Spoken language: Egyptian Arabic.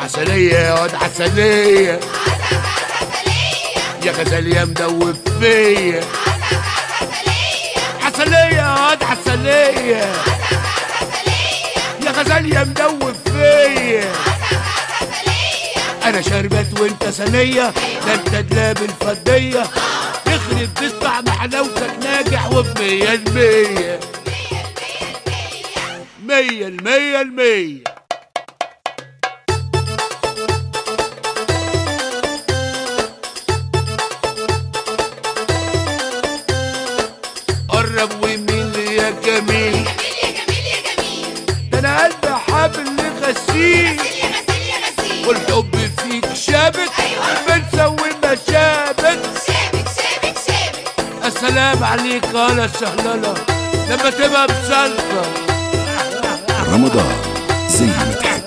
عسلية يا واد عسلية يا غزال يا مدوب فيا عسلية يا واد عسلية يا غزال يا مدوب فيا انا شربت وانت ثانية ده انت دلاب الفضية يخرب بيت طعم حلاوتك ناجح وبمية المية مية المية المية قرب ومين لي يا جميل ده انا قلبي حابل غسيل والحب فيك شابك بنسوي مشابك السلام عليك يا سهللة لما تبقى بسلطة رمضان زي ما تحب